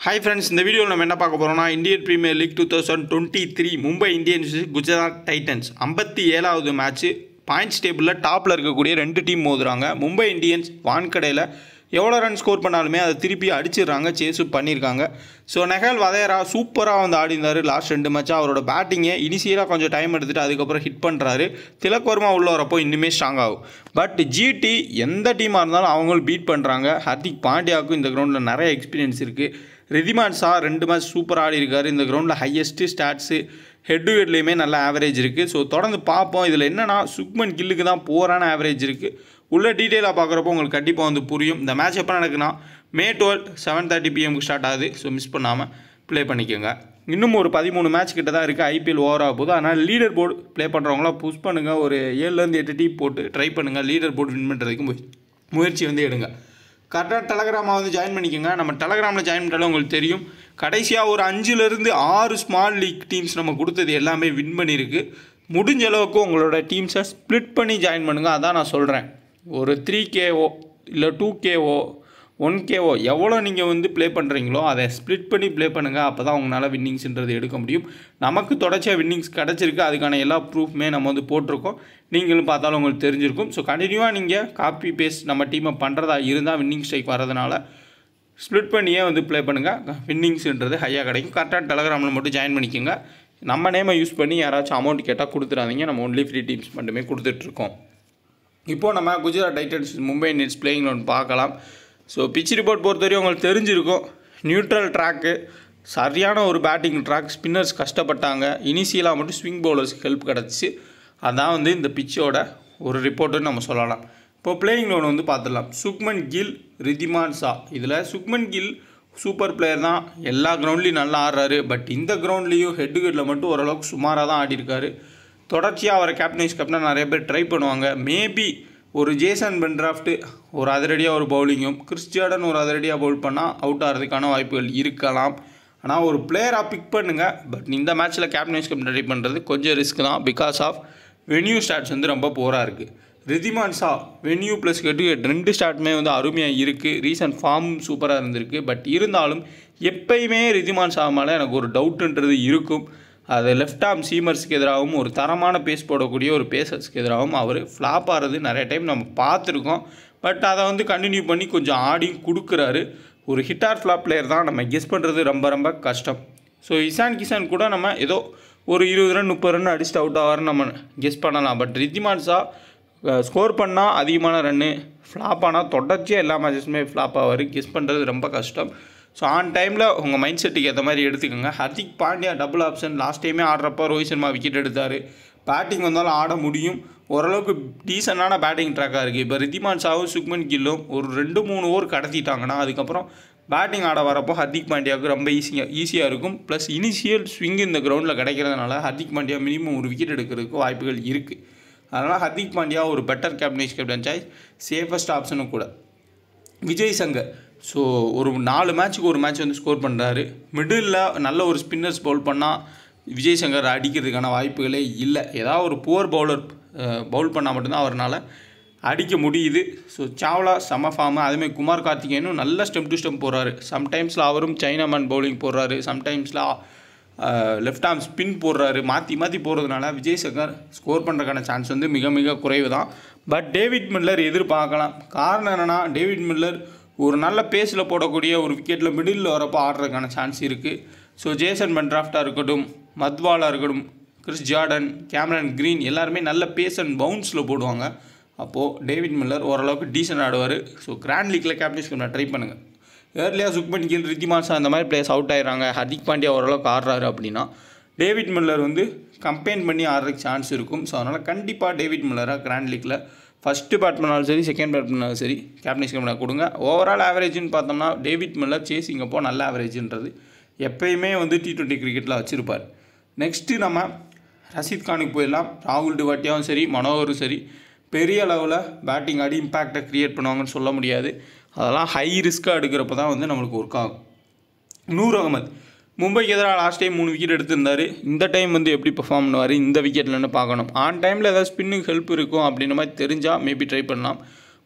hi friends இந்த வீடியோவில் நம்ம என்ன பார்க்க போகிறோம்னா Indian Premier League two thousand twenty three Mumbai Indians Gujarat Titans ஐம்பத்தி ஏழாவது மேட்ச்சு பாயிண்ட்ஸ் டேபிளில் டாப்பில் இருக்கக்கூடிய ரெண்டு டீம் மோதுறாங்க மும்பை இந்தியன்ஸ் வான்கடையில் எவ்வளோ ரன் ஸ்கோர் பண்ணாலுமே அதை திருப்பி அடிச்சிடுறாங்க சேஸு பண்ணியிருக்காங்க ஸோ நெஹல் வதையரா சூப்பராக வந்து ஆடினார் லாஸ்ட் ரெண்டு மேட்சாக அவரோட பேட்டிங்கை இனிஷியலாக கொஞ்சம் டைம் எடுத்துகிட்டு அதுக்கப்புறம் ஹிட் பண்ணுறாரு திலக் வர்மா உள்ள வரப்போ இன்னுமே ஸ்ட்ராங் ஆகும் பட் ஜிடி எந்த டீமாக இருந்தாலும் அவங்களும் பீட் பண்ணுறாங்க ஹர்திக் பாண்டியாவுக்கும் இந்த கிரவுண்டில் நிறைய எக்ஸ்பீரியன்ஸ் இருக்குது ரிதிமான் ஷா ரெண்டு மேட்ச் சூப்பர் ஆடி இருக்காரு இந்த கிரவுண்டில் ஹையஸ்ட்டு ஸ்டாட்ஸு ஹெட் டு ஹெட்லேயுமே நல்ல ஆவரேஜ் இருக்குது ஸோ தொடர்ந்து பார்ப்போம் இதில் என்னென்னா சுக்மன் கில்லுக்கு தான் போரான ஆவரேஜ் இருக்குது உள்ள டீட்டெயிலாக பார்க்குறப்போ உங்களுக்கு கண்டிப்பாக வந்து புரியும் இந்த மேட்ச் எப்போ நடக்குன்னா மே டுவெல் செவன் தேர்ட்டி பிஎம்க்கு ஸ்டார்ட் ஆகுது ஸோ மிஸ் பண்ணாமல் ப்ளே பண்ணிக்கோங்க இன்னும் ஒரு பதிமூணு மேட்ச் கிட்ட தான் இருக்குது ஐபிஎல் ஓவர் ஆக போகுது அதனால் லீடர் போர்டு ப்ளே பண்ணுறவங்களாம் புஷ் பண்ணுங்கள் ஒரு ஏழுலேருந்து எட்டு டீம் போட்டு ட்ரை பண்ணுங்கள் லீடர் போர்டு வின் பண்ணுறதுக்கு முய- முயற்சி வந்து எடுங்க கரெக்டாக டெலகிராமை வந்து ஜாயின் பண்ணிக்கோங்க நம்ம டெலகிராமில் ஜாயின் பண்ணாலும் உங்களுக்கு தெரியும் கடைசியாக ஒரு அஞ்சுலேருந்து ஆறு ஸ்மால் லீக் டீம்ஸ் நம்ம கொடுத்தது எல்லாமே வின் பண்ணியிருக்கு முடிஞ்ச அளவுக்கு உங்களோட டீம்ஸை ஸ்ப்ளிட் பண்ணி ஜாயின் பண்ணுங்கள் அதான் நான் சொல்கிறேன் ஒரு த்ரீ கேஓ இல்லை டூ கேஓ ஒன் கேஓ எவ்வளோ நீங்கள் வந்து ப்ளே பண்ணுறீங்களோ அதை ஸ்ப்ளிட் பண்ணி ப்ளே பண்ணுங்கள் அப்போ தான் உங்களால் வின்னிங்ஸ்ன்றது எடுக்க முடியும் நமக்கு தொடர்ச்சியாக வின்னிங்ஸ் கிடச்சிருக்கு அதுக்கான எல்லா ப்ரூஃப்மே நம்ம வந்து போட்டிருக்கோம் நீங்களும் பார்த்தாலும் உங்களுக்கு தெரிஞ்சிருக்கும் ஸோ கண்டினியூவாக நீங்கள் காப்பி பேஸ்ட் நம்ம டீமை பண்ணுறதா இருந்தால் வின்னிங் ஸ்ட்ரைக் வரதுனால ஸ்ப்ளிட் பண்ணியே வந்து ப்ளே பண்ணுங்கள் வின்னிங்ஸ்ன்றது ஹையாக கிடைக்கும் கரெக்டாக டெலகிராமில் மட்டும் ஜாயின் பண்ணிக்கோங்க நம்ம நேமை யூஸ் பண்ணி யாராச்சும் அமௌண்ட் கேட்டால் கொடுத்துடாதீங்க நம்ம ஒன்லி ஃப்ரீ டீம்ஸ் மட்டுமே கொடுத்துட்ருக்கோம் இப்போது நம்ம Gujarat Titans Mumbai Indians playing ஒன்று பார்க்கலாம் ஸோ பிச் ரிப்போர்ட் பொறுத்தவரையும் உங்களுக்கு தெரிஞ்சிருக்கும் நியூட்ரல் ட்ராக்கு சரியான ஒரு பேட்டிங் ட்ராக் ஸ்பின்னர்ஸ் கஷ்டப்பட்டாங்க இனிஷியலாக மட்டும் ஸ்விங் பவுலர்ஸ்க்கு ஹெல்ப் கிடச்சிச்சு அதான் வந்து இந்த பிச்சோட ஒரு ரிப்போர்ட்டுன்னு நம்ம சொல்லலாம் இப்போ பிளேயிங் லோன் வந்து பார்த்துடலாம் சுக்மன் கில் ரிதிமான் ஷா இதில் சுக்மன் கில் சூப்பர் பிளேயர் தான் எல்லா கிரவுண்ட்லேயும் நல்லா ஆடுறாரு பட் இந்த கிரவுண்ட்லேயும் ஹெட் ஹெட்டில் மட்டும் ஓரளவுக்கு சுமாராக தான் ஆடிருக்காரு தொடர்ச்சியாக அவரை கேப்டனைஸ் கேப்டன் நிறைய பேர் ட்ரை பண்ணுவாங்க மேபி ஒரு ஜேசன் பென்ட்ராஃப்ட்டு ஒரு அதிரடியாக ஒரு பவுலிங்கும் கிறிஸ்டியாடன் ஒரு அதிரடியாக பவுல் பண்ணால் அவுட் ஆகிறதுக்கான வாய்ப்புகள் இருக்கலாம் ஆனால் ஒரு பிளேயராக பிக் பண்ணுங்கள் பட் இந்த மேட்ச்சில் கேப்டனைஸ் கேப்டன் ட்ரை பண்ணுறது கொஞ்சம் ரிஸ்க் தான் பிகாஸ் ஆஃப் வென்யூ ஸ்டாட்ஸ் வந்து ரொம்ப போராக இருக்குது ரிதிமான் ஷா வென்யூ ப்ளஸ் கெட்டு ரெண்டு ஸ்டார்ட்டுமே வந்து அருமையாக இருக்குது ரீசன்ட் ஃபார்ம் சூப்பராக இருந்திருக்கு பட் இருந்தாலும் எப்பயுமே ரிதிமான் ஷா மேலே எனக்கு ஒரு டவுட்டுன்றது இருக்கும் அது லெஃப்ட் ஆர்ம் சீமர்ஸ்க்கு எதிராகவும் ஒரு தரமான பேஸ் போடக்கூடிய ஒரு பேசர்ஸ்க்கு எதிராகவும் அவர் ஃப்ளாப் ஆகிறது நிறைய டைம் நம்ம பார்த்துருக்கோம் பட் அதை வந்து கண்டினியூ பண்ணி கொஞ்சம் ஆடியும் கொடுக்குறாரு ஒரு ஹிட்டார் ஃப்ளாப் பிளேயர் தான் நம்ம கெஸ் பண்ணுறது ரொம்ப ரொம்ப கஷ்டம் ஸோ இசான் கிசான் கூட நம்ம ஏதோ ஒரு இருபது ரன் முப்பது ரன் அடிச்சுட்டு அவுட் ஆவார்னு நம்ம கெஸ் பண்ணலாம் பட் ரித்திமான் ஷா ஸ்கோர் பண்ணால் அதிகமான ரன்னு ஃப்ளாப் ஆனால் தொடர்ச்சியாக எல்லா மேட்சஸுமே ஃப்ளாப் ஆவார் கெஸ் பண்ணுறது ரொம்ப கஷ்டம் ஸோ ஆன் டைமில் உங்கள் மைண்ட் செட்டுக்கு ஏற்ற மாதிரி எடுத்துக்கோங்க Hardik Pandya double option last டைமே ஆடுறப்போ ரோஹித் சர்மா விக்கெட் எடுத்தார் பேட்டிங் வந்தாலும் ஆட முடியும் ஓரளவுக்கு டீசெண்டான பேட்டிங் ட்ராக்காக இருக்குது இப்போ ரித்திமான் ஷாவும் சுக்மன் கில்லும் ஒரு ரெண்டு மூணு ஓவர் கடத்திட்டாங்கன்னா அதுக்கப்புறம் பேட்டிங் ஆட வரப்போ ஹர்திக் பாண்டியாவுக்கு ரொம்ப ஈஸியாக ஈஸியாக இருக்கும் ப்ளஸ் இனிஷியல் ஸ்விங் இந்த கிரவுண்டில் கிடைக்கிறதுனால ஹர்திக் பாண்டியா மினிமம் ஒரு விக்கெட் எடுக்கிறதுக்கு வாய்ப்புகள் இருக்குது அதனால் ஹர்திக் பாண்டியா ஒரு பெட்டர் கேப்டனைஸ் கேப்டன் சாய்ஸ் சேஃபஸ்ட் ஆப்ஷனும் கூட விஜய் சங்கர் ஸோ ஒரு நாலு மேட்ச்சுக்கு ஒரு மேட்ச் வந்து ஸ்கோர் பண்ணுறாரு மிடில் நல்ல ஒரு ஸ்பின்னர்ஸ் பவுல் பண்ணால் விஜய் சங்கர் அடிக்கிறதுக்கான வாய்ப்புகளே இல்லை ஏதாவது ஒரு புவர் பவுலர் பவுல் பண்ணால் மட்டும்தான் அவரால் அடிக்க முடியுது ஸோ சாவ்லா செம ஃபார்மு அதேமாதிரி குமார் கார்த்திகேயனும் நல்ல ஸ்டெம் டு ஸ்டெம் போடுறாரு சம்டைம்ஸில் அவரும் சைனாமேன் பவுலிங் போடுறாரு சம்டைம்ஸில் லெஃப்ட் ஆர்ம் ஸ்பின் போடுறாரு மாற்றி மாற்றி போடுறதுனால விஜய் சங்கர் ஸ்கோர் பண்ணுறதுக்கான சான்ஸ் வந்து மிக மிக குறைவு தான் பட் டேவிட் மில்லர் எதிர்பார்க்கலாம் காரணம் என்னென்னா டேவிட் மில்லர் ஒரு நல்ல பேஸில் போடக்கூடிய ஒரு விக்கெட்டில் மிடில் வரப்போ ஆடுறதுக்கான சான்ஸ் இருக்குது ஸோ ஜேசன் பென்ட்ராஃப்டாக இருக்கட்டும் மத்வாலாக இருக்கட்டும் கிறிஸ் ஜார்டன் கேமரன் க்ரீன் எல்லாருமே நல்ல பேஸ் அண்ட் பவுன்ஸில் போடுவாங்க அப்போது டேவிட் மில்லர் ஓரளவுக்கு டீசென்ட் ஆடுவார் ஸோ கிராண்ட் லீக்கில் கேப்டன்ஸ் ட்ரை பண்ணுங்கள் ஏர்லியாக சுக்மன் கில் ரித்திமான் ஷா அந்த மாதிரி பிளேயர்ஸ் அவுட் ஆயிடுறாங்க ஹர்திக் பாண்டியா ஓரளவுக்கு ஆடுறாரு அப்படின்னா டேவிட் மில்லர் வந்து கம்பெயின் பண்ணி ஆடுறதுக்கு சான்ஸ் இருக்கும் ஸோ அதனால் கண்டிப்பாக டேவிட் மில்லராக கிராண்ட் லீக்கில் ஃபஸ்ட்டு பேட் பண்ணாலும் சரி செகண்ட் பேட் பண்ணாலும் சரி கேப்டன்ஸ் கேப்டனாக கொடுங்க ஓவரால் ஆவரேஜ்னு பார்த்தோம்னா டேவிட் மில்லர் சேசிங் அப்போ நல்ல ஆவரேஜ்ன்றது எப்பயுமே வந்து டி டுவெண்ட்டி கிரிக்கெட்டில் வச்சுருப்பார் நெக்ஸ்ட்டு நம்ம ரஷீத் கானுக்கு போயிடலாம் ராகுல் டிவாட்டியாவும் சரி மனோகரும் சரி பெரிய அளவில் பேட்டிங் ஆடி இம்பேக்டை க்ரியேட் பண்ணுவாங்கன்னு சொல்ல முடியாது அதெல்லாம் ஹை ரிஸ்க்காக எடுக்கிறப்ப தான் வந்து நம்மளுக்கு ஒர்க் ஆகும் நூர் அகமது மும்பைக்கு எதிராக லாஸ்ட் டைம் மூணு விக்கெட் எடுத்திருந்தாரு இந்த டைம் வந்து எப்படி பெர்ஃபார்ம் பண்ணுவார் இந்த விக்கெட்லன்னு பார்க்கணும் ஆன் டைமில் ஏதாவது ஸ்பின்னுக்கு ஹெல்ப் இருக்கும் அப்படின்ற மாதிரி தெரிஞ்சால் மேபி ட்ரை பண்ணலாம்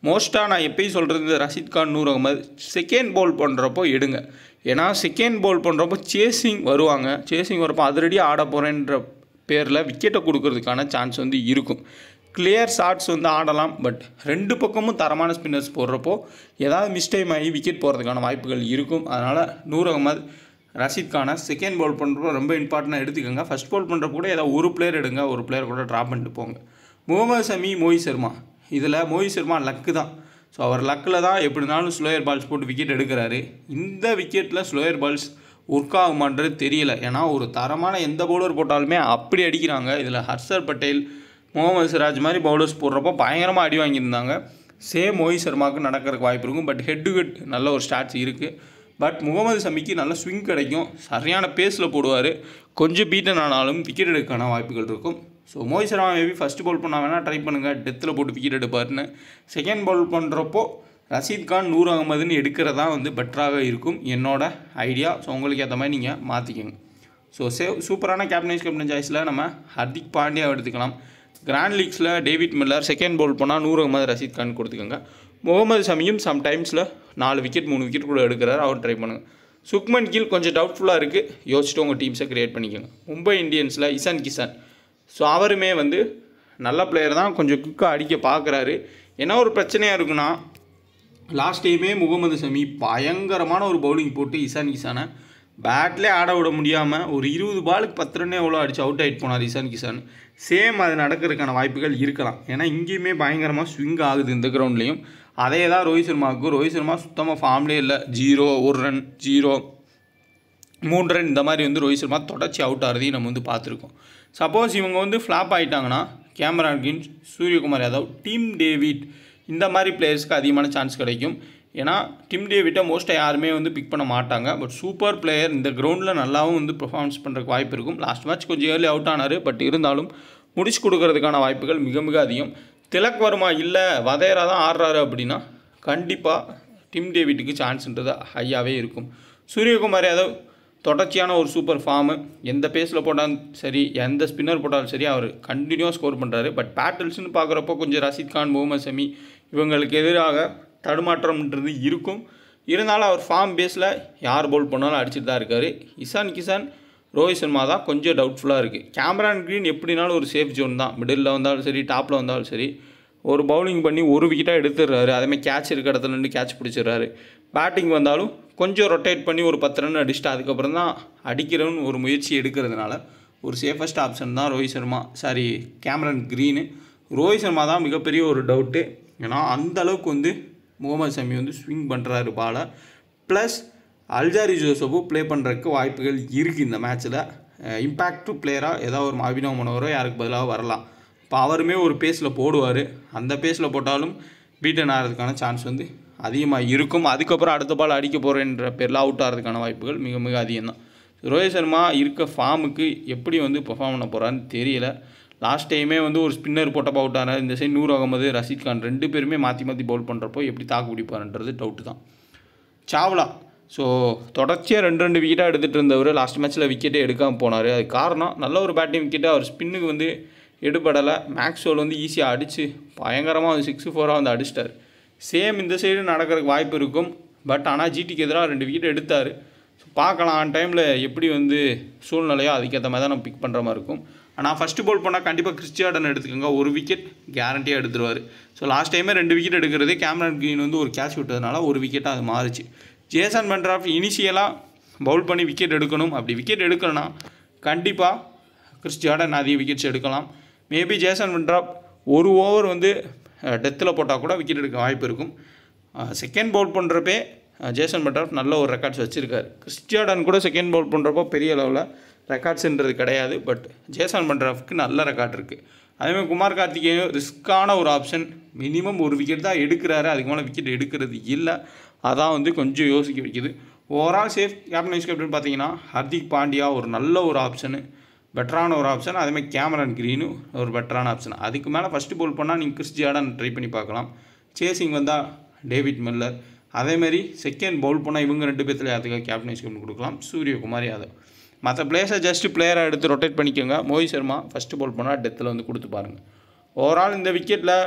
மோஸ்ட்டாக நான் எப்பயும் சொல்கிறது ரஷீத் கான் நூர் அகமது செகண்ட் பவுல் பண்ணுறப்போ எடுங்க ஏன்னா செகண்ட் பவுல் பண்ணுறப்போ சேசிங் வருவாங்க சேசிங் வரப்போ அதிரடி ஆட போகிறேன்ற பேரில் விக்கெட்டை கொடுக்கறதுக்கான சான்ஸ் வந்து இருக்கும் கிளியர் ஷாட்ஸ் வந்து ஆடலாம் பட் ரெண்டு பக்கமும் தரமான ஸ்பின்னர்ஸ் போடுறப்போ ஏதாவது மிஸ்டைம் ஆகி விக்கெட் போகிறதுக்கான வாய்ப்புகள் இருக்கும் அதனால் நூர் அகமது ரஷீத் கானை செகண்ட் பவுல் பண்ணுறப்போ ரொம்ப இம்பார்ட்டண்டாக எடுத்துக்கோங்க ஃபஸ்ட் பவுல் பண்ணுறப்ப கூட ஏதாவது ஒரு பிளேயர் எடுங்க ஒரு பிளேயர் கூட ட்ராப் பண்ணிட்டு போங்க முகமது சமி மோஹித் சர்மா இதில் மோஹித் சர்மா லக்கு தான் ஸோ அவர் லக்கில் தான் எப்படினாலும் ஸ்லோயர் பால்ஸ் போட்டு விக்கெட் எடுக்கிறாரு இந்த விக்கெட்டில் ஸ்லோயர் பால்ஸ் ஒர்க் ஆகுமான்றது தெரியல ஏன்னா ஒரு தரமான எந்த பவுலர் போட்டாலுமே அப்படி அடிக்கிறாங்க இதில் ஹர்ஷர் பட்டேல் முகமது சிராஜ் மாதிரி பவுலர்ஸ் போடுறப்போ பயங்கரமாக அடி வாங்கியிருந்தாங்க சேம் மோஹித் சர்மாவுக்கு நடக்கிறதுக்கு வாய்ப்பு இருக்கும் பட் ஹெட் டு ஹெட் நல்ல ஒரு ஸ்டாட்ஸ் இருக்குது பட் முகமது சமிக்கு நல்ல ஸ்விங் கிடைக்கும் சரியான பேஸில் போடுவார் கொஞ்சம் பீட்டன் ஆனாலும் விக்கெட் எடுக்கான வாய்ப்புகள் இருக்கும் so Mohit Sharma maybe first bowl பண்ண வேணால் ட்ரை பண்ணுங்கள் டெத்தில் போட்டு விக்கெட் எடுப்பார்னு செகண்ட் பவுல் பண்ணுறப்போ ரஷீத் கான் நூர் அகமதுன்னு எடுக்கிறதா வந்து பெட்டராக இருக்கும் என்னோட ஐடியா ஸோ உங்களுக்கு ஏற்ற மாதிரி நீங்கள் மாற்றிக்கோங்க ஸோ சே சூப்பரான கேப்டனைஸ் கேப்டன் சாய்ஸில் நம்ம ஹர்திக் பாண்டியா எடுத்துக்கலாம் கிராண்ட் லீக்ஸில் டேவிட் மில்லர் செகண்ட் பவுல் பண்ணால் நூர் அகமது ரஷீத் கான் கொடுத்துக்கோங்க முகமது சமியும் சம்டைம்ஸில் நாலு விக்கெட் மூணு விக்கெட் கூட எடுக்கிறார் அவர் ட்ரை பண்ணுங்கள் சுக்மன் கீல் கொஞ்சம் டவுட்ஃபுல்லாக இருக்குது யோசிச்சுட்டு உங்கள் டீம்ஸை க்ரியேட் பண்ணிக்கோங்க மும்பை இந்தியன்ஸில் இசான் கிசான் ஸோ அவருமே வந்து நல்ல பிளேயர் தான் கொஞ்சம் குக்காக அடிக்க பார்க்குறாரு என்ன ஒரு பிரச்சனையாக இருக்குன்னா லாஸ்ட் டைமே முகமது சமி பயங்கரமான ஒரு பவுலிங் போட்டு இசான் கிசானை பேட்லேயே ஆட விட முடியாமல் ஒரு இருபது பாலுக்கு பத்து ரன்னே எவ்வளோ அடிச்சு அவுட் ஆகிட்டு போனார் இசான் கிசான் சேம் அது நடக்கிறதுக்கான வாய்ப்புகள் இருக்கலாம் ஏன்னா இங்கேயுமே பயங்கரமாக ஸ்விங் ஆகுது இந்த கிரவுண்ட்லேயும் அதே தான் ரோஹித் சர்மாவுக்கு ரோஹித் சர்மா சுத்தமாக ஃபார்ம்லேயே இல்லை ஜீரோ ஒரு ரன் ஜீரோ மூணு ரன் இந்த மாதிரி வந்து ரோஹித் சர்மா தொடர்ச்சி அவுட் ஆகிறதையும் நம்ம வந்து பார்த்துருக்கோம் சப்போஸ் இவங்க வந்து ஃப்ளாப் ஆகிட்டாங்கன்னா Cameron Green Suryakumar Yadav Tim David இந்த மாதிரி பிளேயர்ஸ்க்கு அதிகமான சான்ஸ் கிடைக்கும் ஏன்னா டிம் டேவிட்டை மோஸ்ட்டாக யாருமே வந்து பிக் பண்ண மாட்டாங்க பட் சூப்பர் பிளேயர் இந்த கிரவுண்டில் நல்லாவும் வந்து பெர்ஃபார்மன்ஸ் பண்ணுறதுக்கு வாய்ப்பு இருக்கும் லாஸ்ட் மேட்ச் கொஞ்சம் ஏர்லி அவுட் ஆனார் பட் இருந்தாலும் முடிச்சு கொடுக்கறதுக்கான வாய்ப்புகள் மிக மிக அதிகம் திலக் வர்மா இல்லை வதேரா தான் ஆடுறாரு அப்படின்னா கண்டிப்பாக டிம் டேவிட்டுக்கு சான்ஸ்ன்றது ஹையாகவே இருக்கும் சூரியகுமார் யாதவ் தொடர்ச்சியான ஒரு சூப்பர் ஃபார்மு எந்த பேஸில் போட்டாலும் சரி எந்த ஸ்பின்னர் போட்டாலும் சரி அவர் கண்டினியூவாக ஸ்கோர் பண்ணுறாரு பட் பேட்டில்ஸ்னு பார்க்குறப்போ கொஞ்சம் ரஷீத் கான் முகமது சமி இவங்களுக்கு எதிராக தடுமாற்றம்ன்றது இருக்கும் இருந்தாலும் அவர் ஃபார்ம் பேஸில் யார் பவுல் பண்ணாலும் அடிச்சுட்டு தான் இருக்கார் இசான் கிசான் ரோஹித் சர்மா தான் கொஞ்சம் டவுட்ஃபுல்லாக இருக்குது கேமரான் க்ரீன் எப்படினாலும் ஒரு சேஃப் ஜோன் தான் மிடில் வந்தாலும் சரி டாப்பில் வந்தாலும் சரி ஒரு பவுலிங் பண்ணி ஒரு விக்கெட்டாக எடுத்துடுறாரு அதேமாதிரி கேட்ச் இருக்க இடத்துல நின்று கேட்ச் பிடிச்சிடுறாரு பேட்டிங் வந்தாலும் கொஞ்சம் ரொட்டேட் பண்ணி ஒரு பத்து ரன் அடிச்சுட்டு அதுக்கப்புறம் தான் அடிக்கிறவன்னு ஒரு முயற்சி எடுக்கிறதுனால ஒரு சேஃபஸ்ட் ஆப்ஷன் தான் Rohit Sharma sorry Cameron Green Rohit Sharma தான் மிகப்பெரிய ஒரு டவுட்டு ஏன்னா அந்த அளவுக்கு வந்து முகமது சமி வந்து ஸ்விங் பண்ணுறாரு பாலை ப்ளஸ் அல்ஜாரி ஜோசஃபு ப்ளே பண்ணுறதுக்கு வாய்ப்புகள் இருக்குது இந்த மேட்ச்சில் இம்பேக்டு பிளேயராக ஏதாவது ஒரு அபினவ் மனோகரோ யாருக்கு பதிலாக வரலாம் இப்போ அவருமே ஒரு பேஸில் போடுவார் அந்த பேஸில் போட்டாலும் பீட்டன் ஆகிறதுக்கான சான்ஸ் வந்து அதிகமாக இருக்கும் அதுக்கப்புறம் அடுத்த பால் அடிக்க போகிறேன்ற பேரில் அவுட் ஆகிறதுக்கான வாய்ப்புகள் மிக மிக அதிகம் தான் ரோஹித் சர்மா இருக்க ஃபார்முக்கு எப்படி வந்து பெர்ஃபார்ம் பண்ண போகிறான்னு தெரியல லாஸ்ட் டைமே வந்து ஒரு ஸ்பின்னர் போட்டப்போ அவுட் ஆனார் இந்த சைடு நூர் அகமது ரஷீத் கான் ரெண்டு பேருமே மாற்றி மாற்றி பவுல் பண்ணுறப்போ எப்படி தாக்கு பிடிப்பாருன்றது டவுட்டு தான் சாவ்லா ஸோ தொடர்ச்சியாக ரெண்டு ரெண்டு விக்கெட்டாக எடுத்துகிட்டு இருந்தவர் லாஸ்ட் மேட்ச்சில் விக்கெட்டே எடுக்காமல் போனார் அது காரணம் நல்ல ஒரு பேட்டிங் விக்கெட்டு அவர் ஸ்பின்னுக்கு வந்து எடுபடலை மேக்ஸ்வெல் வந்து ஈஸியாக அடித்து பயங்கரமாக வந்து சிக்ஸ் ஃபோராக வந்து அடிச்சிட்டார் சேம் இந்த சைடு நடக்கிறதுக்கு வாய்ப்பு இருக்கும் பட் ஆனால் ஜிடிக்கு எதிராக ரெண்டு விக்கெட் எடுத்தார் ஸோ பார்க்கலாம் ஆன் டைமில் எப்படி வந்து சூழ்நிலையோ அதுக்கேற்ற மாதிரி தான் நம்ம பிக் பண்ணுற மாதிரி இருக்கும் ஆனால் ஃபஸ்ட்டு பால் பண்ணால் கண்டிப்பாக கிறிஸ்டியார்டன் எடுத்துக்கோங்க ஒரு விக்கெட் கேரண்டியாக எடுத்துருவார் ஸோ லாஸ்ட் டைமே ரெண்டு விக்கெட் எடுக்கிறது கேமரன் க்ரீன் வந்து ஒரு கேட்ச் விட்டதுனால ஒரு விக்கெட்டாக அது மாறுச்சு ஜேசன் பண்ட்ராஃப் இனிஷியலாக பவுல் பண்ணி விக்கெட் எடுக்கணும் அப்படி விக்கெட் எடுக்கணும்னா கண்டிப்பாக கிறிஸ்டியார்டன் அதிக விக்கெட்ஸ் எடுக்கலாம் மேபி ஜேசன் பண்ட்ராப் ஒரு ஓவர் வந்து டெத்தில் போட்டால் கூட விக்கெட் எடுக்க வாய்ப்பு இருக்கும் செகண்ட் பவுல் பண்ணுறப்பே ஜேசன் பட்ராஃப் நல்ல ஒரு ரெக்கார்ட்ஸ் வச்சுருக்காரு கிறிஸ்டியார்டன் கூட செகண்ட் பவுல் பண்ணுறப்போ பெரிய லெவலில் ரெக்கார்ட்ஸுன்றது கிடையாது பட் ஜேசன் பண்ட்ராஃப்க்கு நல்ல ரெக்கார்ட் இருக்குது அதேமாதிரி குமார் கார்த்திகேயன் ரிஸ்க்கான ஒரு ஆப்ஷன் மினிமம் ஒரு விக்கெட் தான் எடுக்கிறாரு அதுக்கு மேலே விக்கெட் எடுக்கிறது இல்லை அதான் வந்து கொஞ்சம் யோசிக்க வைக்குது overall safe captain vice captain பார்த்தீங்கன்னா ஹர்திக் பாண்டியா ஒரு நல்ல ஒரு ஆப்ஷனு பெட்டரான ஒரு ஆப்ஷன் அதேமாதிரி கேமரன் க்ரீனு ஒரு பெட்டரான ஆப்ஷன் அதுக்கு மேலே ஃபஸ்ட்டு போல் பண்ணால் நீங்கள் கிறிஸ் ஜார்டன் ட்ரை பண்ணி பார்க்கலாம் சேசிங் வந்தால் டேவிட் மில்லர் அதேமாதிரி செகண்ட் பவுல் பண்ணால் இவங்க ரெண்டு பேர்த்தில் யாருக்காக கேப்டன் வைஸ் கேப்டன் கொடுக்கலாம் சூரியகுமார் யாதவ் மற்ற பிளேயர்ஸை ஜஸ்ட் பிளேயரை எடுத்து ரொட்டேட் பண்ணிக்கோங்க மோஹித் சர்மா ஃபஸ்ட்டு பவுல் பண்ணால் டெத்தில் வந்து கொடுத்து பாருங்கள் ஓவரால் இந்த விக்கெட்டில்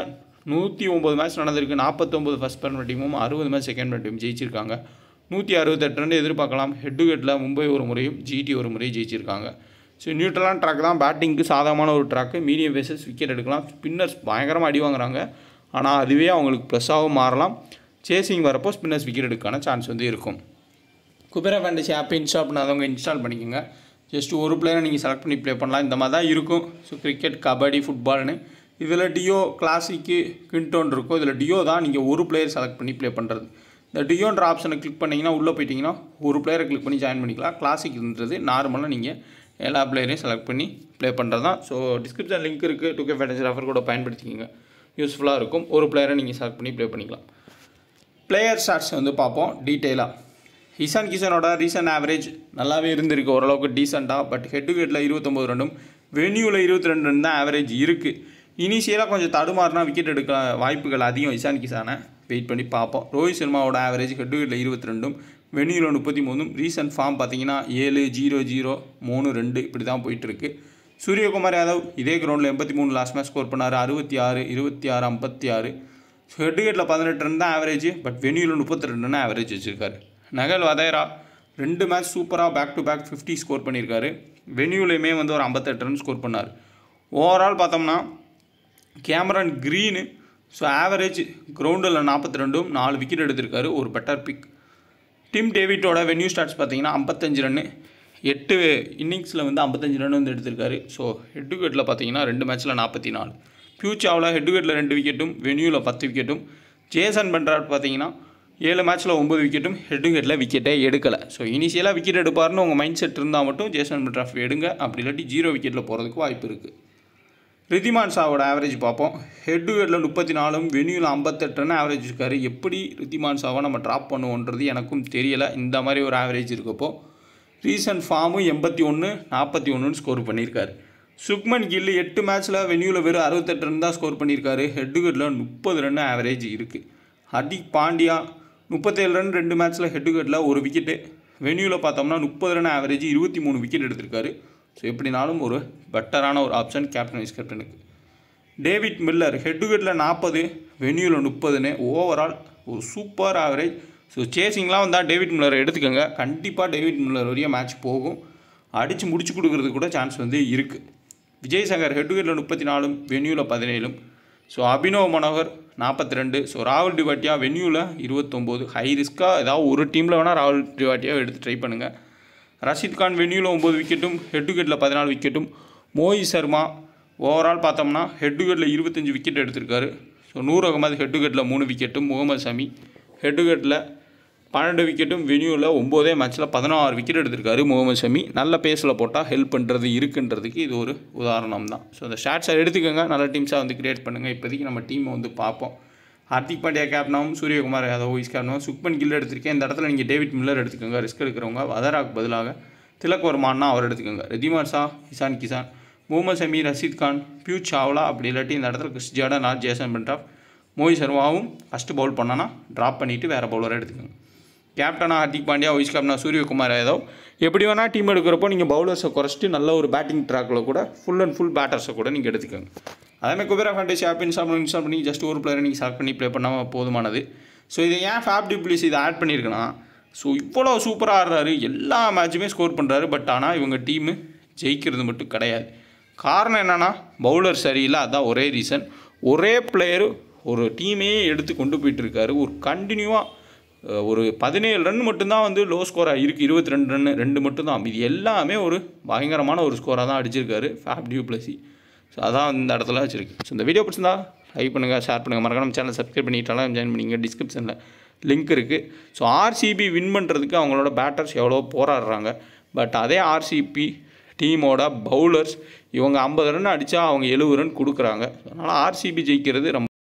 நூற்றி ஒம்பது மேட்ச் நடந்திருக்கு நாற்பத்தொம்பது ஃபஸ்ட் பர்மனெண்ட் டீமும் அறுபது மேட்ச் செகண்ட் பர்மனெண்ட் டீம் ஜெயிச்சிருக்காங்க நூற்றி அறுபத்தெட்டு ரன் எதிர்பார்க்கலாம் ஹெட் டு ஹெட்டில் மும்பை ஒரு முறையும் ஜிடி ஒரு முறையும் ஜெயிச்சிருக்காங்க ஸோ நியூட்ரலான ட்ராக் தான் பேட்டிங்க்கு சாதகமான ஒரு ட்ராக்கு மீடியம் பேசஸ் விக்கெட் எடுக்கலாம் ஸ்பின்னர்ஸ் பயங்கரமாக அடி வாங்குறாங்க ஆனால் அதுவே அவங்களுக்கு ப்ளஸ்ஸாகவும் மாறலாம் சேசிங் வரப்போ ஸ்பின்னர்ஸ் விக்கெட் எடுக்கான சான்ஸ் வந்து இருக்கும் குபேரா ஃபேண்டசி ஆப் இன்ஸ்டால் பண்ணாதவங்க இன்ஸ்டால் பண்ணிக்கோங்க ஜஸ்ட் ஒரு பிளேயரை நீங்கள் செலக்ட் பண்ணி ப்ளே பண்ணலாம் இந்த மாதிரி தான் இருக்கும் ஸோ கிரிக்கெட் கபடி ஃபுட்பால்னு இதில் டியோ கிளாசிக்கு கிண்டோன் இருக்கும் இதில் டியோ தான் நீங்கள் ஒரு பிளேயர் செலக்ட் பண்ணி ப்ளே பண்ணுறது இந்த டியோன்ற ஆப்ஷனை கிளிக் பண்ணிங்கன்னா உள்ளே போயிட்டீங்கன்னா ஒரு பிளேயரை கிளிக் பண்ணி ஜாயின் பண்ணிக்கலாம் கிளாசிக்ன்றது நார்மலாக நீங்கள் எல்லா பிளேயரையும் செலக்ட் பண்ணி ப்ளே பண்ணுறது தான் ஸோ டிஸ்கிரிப்ஷன் லிங்க் இருக்குது டூ கே ஃபேண்டசி ஆஃபர் கூட பயன்படுத்திக்கோங்க யூஸ்ஃபுல்லாக இருக்கும் ஒரு பிளேயரை நீங்கள் செலக்ட் பண்ணி ப்ளே பண்ணிக்கலாம் பிளேயர் ஸ்டாட்ஸ் வந்து பார்ப்போம் டீட்டெயிலாக இசான் கிஷனோட ரீசன்ட் ஆவரேஜ் நல்லாவே இருந்திருக்கு ஓரளவுக்கு டீசெண்டாக பட் ஹெட் டு ஹெட்டில் இருபத்தொம்போது ரன்னும் வென்யூவில் இருபத்தி ரெண்டு ரன் தான் ஆவரேஜ் இருக்குது இனிஷியலாக கொஞ்சம் தடுமாறினா விக்கெட் எடுக்க வாய்ப்புகள் அதிகம் இசான் கிஷானை வெயிட் பண்ணி பார்ப்போம் ரோஹித் சர்மாவோட ஆவரேஜ் ஹெட் டு ஹெட்டில் இருபத்தி ரெண்டும் வென்யூவில் முப்பத்தி மூணும் ரீசன்ட் ஃபார்ம் பார்த்தீங்கன்னா ஏழு ஜீரோ ஜீரோ மூணு ரெண்டு இப்படி தான் போயிட்டுருக்கு சூரியகுமார் யாதவ் இதே கிரவுண்டில் எண்பத்தி மூணு லாஸ்ட் மேட்ச் ஸ்கோர் பண்ணார் அறுபத்தி ஆறு இருபத்தி ஆறு ஐம்பத்தி ஆறு ஸோ ஹெட் ஹெட்டில் பதினெட்டு ரன் தான் ஆவரேஜ் பட் வென்யூவில் முப்பத்தி ரெண்டு ரன் ஆவரேஜ் வச்சுருக்காரு நகல் வதேரா ரெண்டு மேட்ச் சூப்பராக back to back fifty score பண்ணியிருக்காரு வென்யூலையுமே வந்து ஒரு ஐம்பத்தெட்டு ரன் ஸ்கோர் பண்ணார் ஓவரால் பார்த்தோம்னா கேமரன் க்ரீனு ஸோ ஆவரேஜ் கிரவுண்டில் நாற்பத்தி ரெண்டும் நாலு விக்கெட் எடுத்திருக்காரு ஒரு பெட்டர் பிக் டிம் டேவிட்டோட வென்யூ ஸ்டார்ட்ஸ் பார்த்தீங்கன்னா ஐம்பத்தஞ்சு ரன்னு எட்டு இன்னிங்ஸில் வந்து ஐம்பத்தஞ்சு ரன் வந்து எடுத்திருக்காரு ஸோ ஹெட் டு ஹெட்டில் பார்த்தீங்கன்னா ரெண்டு மேட்ச்சில் நாற்பத்தி நாலு பியூச்சாவில் ஹெட் டு ஹெட்டில் ரெண்டு விக்கெட்டும் வென்யூவில் பத்து விக்கெட்டும் ஜேசன் பண்றாட் பார்த்தீங்கன்னா ஏழு மேட்ச்சில் ஒம்பது விக்கெட்டும் ஹெட் டு ஹெட்டில் விக்கெட்டே எடுக்கலை ஸோ இனிஷியலாக விக்கெட் எடுப்பார்னு உங்கள் மைண்ட் செட் இருந்தால் மட்டும் ஜேசன் பண்ட்ராஃப் எடுங்க அப்படி இல்லாட்டி ஜீரோ விக்கெட்டில் போகிறதுக்கு வாய்ப்பு இருக்குது ரித்திமான் ஷாவோட ஆவரேஜ் பார்ப்போம் ஹெட் டு ஹெட்டில் முப்பத்தி நாலும் வென்யூவில் ஐம்பத்தெட்டுன்னு ஆவரேஜ் இருக்காரு எப்படி ரித்திமான் ஷாவை நம்ம ட்ராப் பண்ணுவோன்றது எனக்கும் தெரியலை இந்த மாதிரி ஒரு ஆவரேஜ் இருக்கப்போ ரீசன்ட் ஃபார்மும் எண்பத்தி ஒன்று நாற்பத்தி ஒன்றுன்னு ஸ்கோர் பண்ணியிருக்காரு சுக்மன் கில் எட்டு மேட்ச்சில் வென்யூவில் வெறும் அறுபத்தெட்டு ரன் தான் ஸ்கோர் பண்ணியிருக்காரு ஹெட் டு ஹெட்டில் முப்பது ரன் ஆவரேஜ் இருக்குது ஹர்திக் பாண்டியா முப்பத்தேழு ரன் ரெண்டு மேட்ச்சில் ஹெட் டு ஹெட்டில் ஒரு விக்கெட்டு வென்யூவில் பார்த்தோம்னா முப்பது ரன் ஆவரேஜ் இருபத்தி மூணு விக்கெட் எடுத்திருக்காரு ஸோ எப்படினாலும் ஒரு பெட்டரான ஒரு ஆப்ஷன் கேப்டன் வைஸ் கேப்டனுக்கு டேவிட் மில்லர் ஹெட் டு ஹெட்டில் நாற்பது வென்யூவில் முப்பதுன்னு ஓவரால் ஒரு சூப்பர் ஆவரேஜ் ஸோ சேசிங்லாம் வந்தால் டேவிட் மில்லரை எடுத்துக்கோங்க கண்டிப்பாக டேவிட் மில்லர் வரையும் மேட்ச் போகும் அடித்து முடிச்சு கொடுக்கறதுக்கு கூட சான்ஸ் வந்து இருக்குது விஜய் சங்கர் ஹெட் டு ஹெட்டில் முப்பத்தி நாலும் வென்யூவில் பதினேழும் ஸோ அபினவ் மனோகர் நாற்பத்தி ரெண்டு ஸோ ராகுல் டிவாட்டியா வென்யூவில் இருபத்தொம்போது ஹை ரிஸ்க்காக ஏதாவது ஒரு டீமில் வேணால் ராகுல் டிவாட்டியாவை எடுத்து ட்ரை பண்ணுங்கள் ரஷீத் கான் வென்யூவில் ஒம்பது விக்கெட்டும் ஹெட் டு ஹெட்டில் பதினாலு விக்கெட்டும் மோஹித் சர்மா ஓவரால் பார்த்தோம்னா ஹெட் டு ஹெட்டில் இருபத்தஞ்சு விக்கெட் எடுத்திருக்காரு so Noor Ahmad head to ஹெட்டில் மூணு விக்கெட்டும் முகமது ஷமி ஹெட் டு ஹெட்டில் பன்னெண்டு விக்கெட்டும் வென்யூவில் ஒம்போதே மேட்ச்சில் பதினாறு விக்கெட் எடுத்திருக்காரு முகமது ஷமி நல்ல பேஸில் போட்டால் ஹெல்ப் பண்ணுறது இருக்குன்றதுக்கு இது ஒரு உதாரணம் தான் ஸோ அந்த ஷாட்ஸை எடுத்துக்கோங்க நல்ல டீம்ஸாக வந்து கிரியேட் பண்ணுங்கள் இப்போதைக்கு நம்ம டீமை வந்து பார்ப்போம் ஹார்திக் பாண்டியா கேப்டனாகவும் சூரியகுமார் யாதவ் வைஸ் கேப்டனாகவும் சுக்மன் கில் எடுத்திருக்கேன் இந்த இடத்துல நீங்கள் டேவிட் மில்லர் எடுத்துக்கோங்க ரிஸ்க் எடுக்கிறவங்க வதராக்கு பதிலாக திலக் வர்மான்னா அவர் எடுத்துக்கோங்க ரிதிமார் ஷா இசான் கிசான் முகமது ஷமி ரஷீத் கான் பியூச் சாவ்லா அப்படி இல்லாட்டி இந்த இடத்துல Chris Jordan not Jason Behrendorff Mohit சர்மாவும் ஃபஸ்ட்டு பவுல் பண்ணானா ட்ராப் பண்ணிவிட்டு வேறு பவுலரை எடுத்துக்கோங்க கேப்டனாக ஹர்திக் பாண்டியா வைஸ் கேப்டனா சூரியகுமார் யாதவ் எப்படி வேணால் டீம் எடுக்கிறப்போ நீங்கள் பவுலர்ஸை குறைச்சிட்டு நல்ல ஒரு பேட்டிங் ட்ராக்கில் கூட ஃபுல் அண்ட் ஃபுல் பேட்டர்ஸை கூட நீங்கள் எடுத்துக்கோங்க அதேமாதிரி குபேரா ஃபேண்டசி ஆப் இன்ஸ்டால் பண்ணி இன்ஸ்டால் பண்ணி ஜஸ்ட் ஒரு பிளேயரை நீங்கள் செலக்ட் பண்ணி ப்ளே பண்ணாமல் போதுமானது ஸோ இதை ஏன் ஃபேப் டிப்ளிஸ் இதை ஆட் பண்ணியிருக்கேன்னா ஸோ இவ்வளோ சூப்பராக ஆடுறாரு எல்லா மேட்சுமே ஸ்கோர் பண்ணுறாரு பட் ஆனால் இவங்க டீமு ஜெயிக்கிறது மட்டும் கிடையாது காரணம் என்னென்னா பவுலர் சரியில்லை அதான் ஒரே ரீசன் ஒரே பிளேயரு ஒரு டீமே எடுத்து கொண்டு போயிட்டு இருக்காரு ஒரு கண்டினியூவாக ஒரு பதினேழு ரன் மட்டும்தான் வந்து லோ ஸ்கோராக இருக்குது இருபத்தி ரெண்டு ரன் ரெண்டு மட்டும்தான் இது எல்லாமே ஒரு பயங்கரமான ஒரு ஸ்கோராக தான் அடிச்சிருக்காரு ஃபேப் டியூ ப்ளஸி ஸோ அதான் இந்த இடத்துல வச்சிருக்கு ஸோ இந்த வீடியோ பிடிச்சிருந்தா லைக் பண்ணுங்கள் ஷேர் பண்ணுங்கள் மறக்காம சேனல் சப்ஸ்கிரைப் பண்ணிட்டாலும் ஜாயின் பண்ணிங்க டிஸ்கிரிப்ஷனில் லிங்க் இருக்குது ஸோ ஆர்சிபி வின் பண்ணுறதுக்கு அவங்களோட பேட்டர்ஸ் எவ்வளோ போராடுறாங்க பட் அதே ஆர்சிபி டீமோட பவுலர்ஸ் இவங்க ஐம்பது ரன் அடித்தா அவங்க எழுபது ரன் கொடுக்குறாங்க அதனால் ஆர்சிபி ஜெயிக்கிறது ரொம்ப